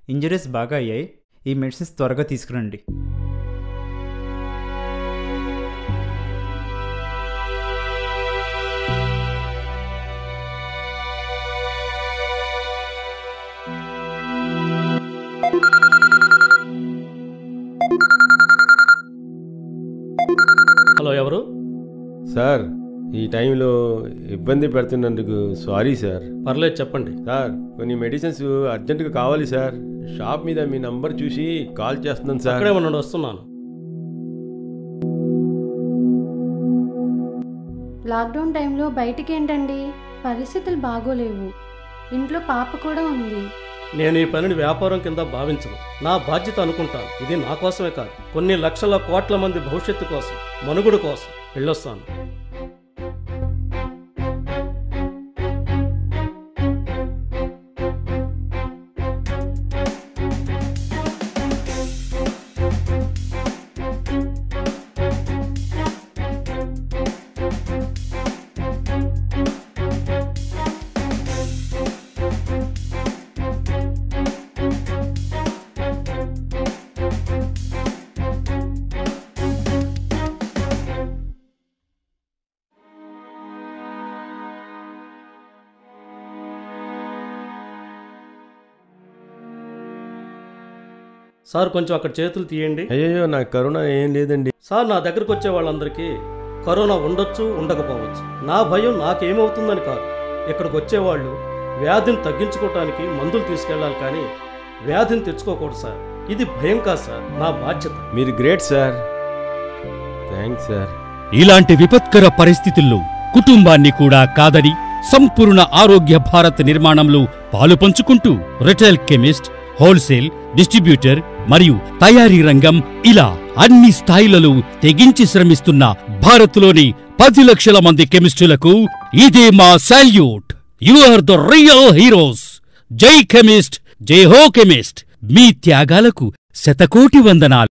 injuries బాగా అయ్యాయి ఈ మెడిసిన్స్ త్వరగా తీసుకురండి హలో ఎవరు సార్ ఈ టైంలో ఇబ్బంది పెడుతున్నందుకు సారీ సార్ పర్లేదు చెప్పండి సార్ కొన్ని మెడిసిన్స్ అర్జెంటుగా కావాలి సార్ షాప్ మీద మీ నంబర్ చూసి కాల్ చేస్తున్నాను సార్ అక్కడే ఉండండి వస్తున్నాను లాక్డౌన్ టైంలో బయటికి ఏంటండి పరిస్థితులు బాగోలేవు ఇంట్లో పాప కూడా ఉంది నేను ఈ పనిని వ్యాపారం కింద భావించను నా బాధ్యత అనుకుంటాను ఇది నా కోసమే కాదు కొన్ని లక్షల కోట్ల మంది భవిష్యత్తు కోసం మనుగుడు కోసం వెళ్ళొస్తాను సార్ కొంచెం అక్కడ చేతులు తీయండి అయ్యో నాకు కరోనా ఏం లేదండి సార్ నా దగ్గరకు వచ్చే వాళ్ళందరికీ కరోనా ఉండొచ్చు ఉండకపోవచ్చు నా భయం నాకేమవుతుందని కాదు ఇక్కడికి వచ్చేవాళ్ళు వ్యాధిని తగ్గించుకోవటానికి మందులు తీసుకెళ్ళాలి కానీ వ్యాధిని తెచ్చుకోకూడదు సార్ ఇది భయం కాదు సార్ నా బాధ్యత మీరు గ్రేట్ సార్ థ్యాంక్స్ సార్ ఇలాంటి విపత్కర పరిస్థితుల్లో కుటుంబాన్ని కూడా కాదని సంపూర్ణ ఆరోగ్య భారత్ నిర్మాణంలో పాలు పంచుకుంటూ రిటైల్ కెమిస్ట్ హోల్సేల్ డిస్ట్రిబ్యూటర్ మరియు తయారీ రంగం ఇలా అన్ని స్థాయిలలో తెగించి శ్రమిస్తున్న భారత్లోని పది లక్షల మంది కెమిస్టులకు ఇదే మా salute you are the real heroes జై కెమిస్ట్ జై హో కెమిస్ట్ మీ త్యాగాలకు శతకోటి వందనాలు